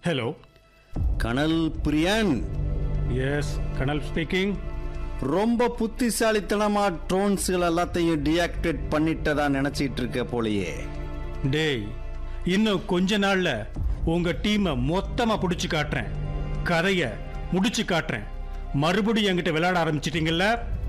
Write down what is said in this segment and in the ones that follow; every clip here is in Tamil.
ஹலோ கனல் பிரியன் எஸ் கனல் ஸ்பீக்கிங் ரொம்ப புத்திசாலித்தனமா ட்ரோன்ஸ்கள் எல்லாத்தையும் டீஆக்டிவேட் பண்ணிட்டதா நினைச்சிட்டு இருக்க போலயே டேய் இன்னும் கொஞ்ச நாள்ல உங்க டீமை மொத்தமா புடிச்சு காட்டுறேன் கதைய முடிச்சு காட்டுறேன் மறுபடியும் என்கிட்ட விளையாட ஆரம்பிச்சிட்டீங்கல்ல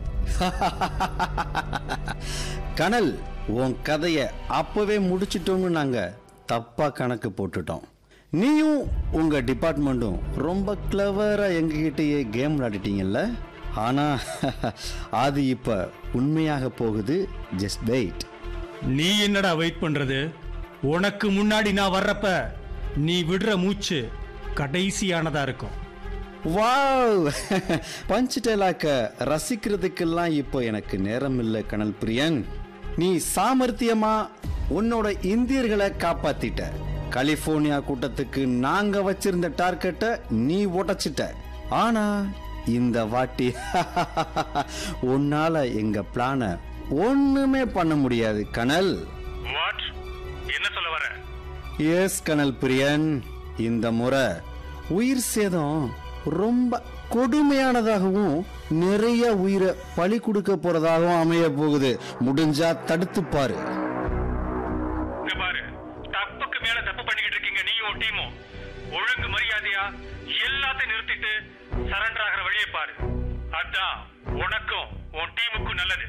கனல் உன் கதைய அப்பவே முடிச்சிட்டோம்னு நாங்க தப்பா கணக்கு போட்டுட்டோம் நீயும் உங்க டிபார்ட்மெண்ட்டும் ரொம்ப கிளவரா எங்ககிட்டயே கேம் விளையாடிட்டீங்கல்ல ஆனா அது இப்ப உண்மையாக போகுது ஜஸ்ட் வெயிட் நீ என்னடா வெயிட் பண்றது உனக்கு முன்னாடி நான் வர்றப்ப நீ விடுற மூச்சு கடைசியானதா இருக்கும் வாவ் பஞ்ச் டைலாக்க ரசிக்கிறதுக்கெல்லாம் இப்போ எனக்கு நேரம் இல்லை கனல் பிரியன் நீ சாமர்த்தியமா உன்னோட இந்தியர்களை காப்பாத்திட்ட கலிபோர்னியா கூட்டத்துக்கு நாங்க வச்சிருந்த டார்கெட்டை நீ உடைச்சிட்ட ஆனா இந்த வாட்டி உன்னால எங்க பிளான ஒண்ணுமே பண்ண முடியாது கனல் வாட் என்ன சொல்ல வர எஸ் கனல் பிரியன் இந்த முறை உயிர் சேதம் ரொம்ப கொடுமையானதாகவும் நிறைய உயிரை பலி கொடுக்க போறதாகவும் அமைய போகுது முடிஞ்சா தடுத்து பாரு இங்க பாரு தப்புக்கு மேல தப்பு பண்ணிக்கிட்டு இருக்கீங்க நீயும் டீமும் ஒழுங்கு மரியாதையா எல்லாத்தையும் நிறுத்திட்டு சரண்டர் ஆகிற வழியை பாரு அதான் உனக்கும் உன் டீமுக்கும் நல்லது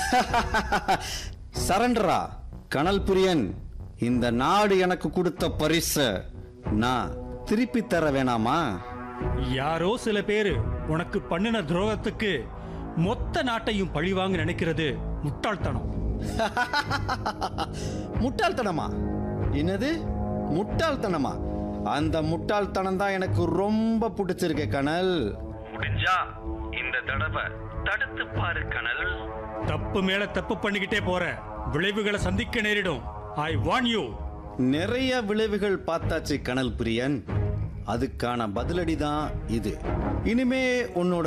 சரண்டரா கனல் பிரியன் இந்த நாடு எனக்கு கொடுத்த பரிசு நான் திருப்பி தர வேணாமா யாரோ சில பேரு உனக்கு பண்ணின துரோகத்துக்கு மொத்த நாட்டையும் பழிவாங்க நினைக்கிறது முட்டாள்தனம் முட்டாள்தனமா என்னது முட்டாள்தனமா அந்த முட்டாள்தனம் தான் எனக்கு ரொம்ப பிடிச்சிருக்கு கனல் முடிஞ்சா இந்த தடவை தடுத்து பாரு கனல் தப்பு மேல தப்பு பண்ணிக்கிட்டே போற விளைவுகளை சந்திக்க நேரிடும் ஐ வான் யூ நிறைய விளைவுகள் பார்த்தாச்சு கனல் பிரியன் அதுக்கான பதிலடி தான் இது இனிமே உன்னோட